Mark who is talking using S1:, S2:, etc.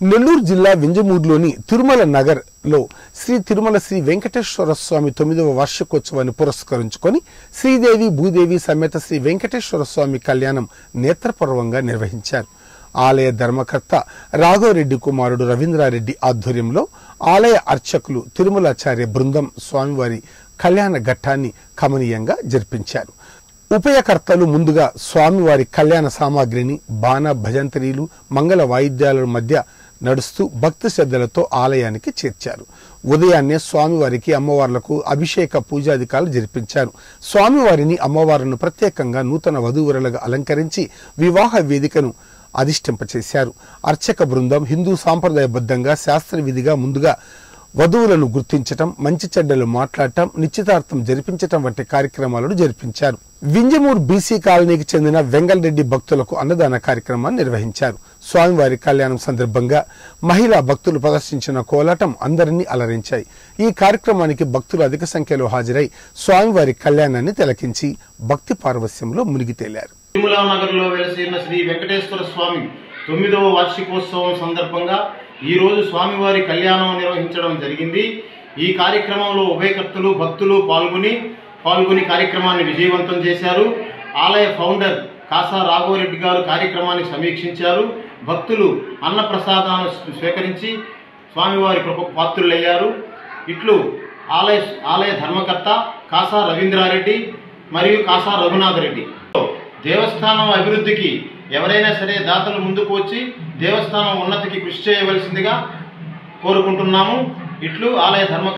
S1: నెల్లూరు జిల్లా వింజమూరులోని తిరుమల నగర్ లో శ్రీ తిరుమల శ్రీ వెంకటేశ్వర స్వామి తొమ్మిదవ వార్షికోత్సవాన్ని పురస్కరించుకొని శ్రీదేవి భూదేవి సమేత శ్రీ వెంకటేశ్వర స్వామి కళ్యాణం నేత్రపర్వంగా నిర్వహించారు ఆలయ ధర్మకర్త రాఘవరెడ్డి కుమారుడు రవీంద్రారెడ్డి ఆధ్వర్యంలో ఆలయ అర్చకులు తిరుమలాచార్య బృందం స్వామివారి కళ్యాణ ఘట్టాన్ని కమనీయంగా జరిపించారు ఉపయకర్తలు ముందుగా స్వామివారి కళ్యాణ సామాగ్రిని బాణ భజంతరీలు మంగళ వాయిద్యాల మధ్య నడుస్తూ భక్తి శ్రద్ధలతో ఆలయానికి చేర్చారు ఉదయాన్నే స్వామివారికి అమ్మవార్లకు అభిషేక పూజాధికారులు జరిపించారు స్వామివారిని అమ్మవారులను ప్రత్యేకంగా నూతన వధూవరులుగా అలంకరించి వివాహ వేదికను అధిష్టింపచేశారు అర్చక బృందం హిందూ సాంప్రదాయబద్ధంగా శాస్త్ర విధిగా ముందుగా వధువులను గుర్తించటం మంచి చెడ్డలు మాట్లాడటం నిశ్చితార్థం జరిపించటం వంటి కార్యక్రమాలను జరిపించారు వింజమూరు బీసీ కాలనీకి చెందిన వెంగళరెడ్డి భక్తులకు అన్నదాన కార్యక్రమాన్ని నిర్వహించారు స్వామివారి కళ్యాణం సందర్భంగా మహిళా భక్తులు ప్రదర్శించిన కోలాటం అందరినీ అలరించాయి ఈ కార్యక్రమానికి భక్తులు అధిక సంఖ్యలో హాజరై స్వామివారి కళ్యాణాన్ని తిలకించి భక్తి పార్వస్యంలో మునిగి తేలారు
S2: తిరుమల నగర్లో వెలసిన శ్రీ వెంకటేశ్వర స్వామి తొమ్మిదవ వార్షికోత్సవం సందర్భంగా ఈ రోజు స్వామివారి కళ్యాణం నిర్వహించడం జరిగింది ఈ కార్యక్రమంలో ఉభయకర్తలు భక్తులు పాల్గొని పాల్గొని కార్యక్రమాన్ని విజయవంతం చేశారు ఆలయ ఫౌండర్ కాసా రాఘవరెడ్డి గారు కార్యక్రమాన్ని సమీక్షించారు భక్తులు అన్న ప్రసాదాన్ని స్వీకరించి స్వామివారి కృపకు పాత్రులయ్యారు ఇట్లు ఆలయ ఆలయ ధర్మకర్త కాసా రవీంద్రారెడ్డి మరియు కాసా రఘునాథరెడ్డి దేవస్థానం అభివృద్ధికి ఎవరైనా సరే దాతలు ముందుకు వచ్చి దేవస్థానం ఉన్నతికి కృషి చేయవలసిందిగా కోరుకుంటున్నాము ఇట్లు ఆలయ ధర్మ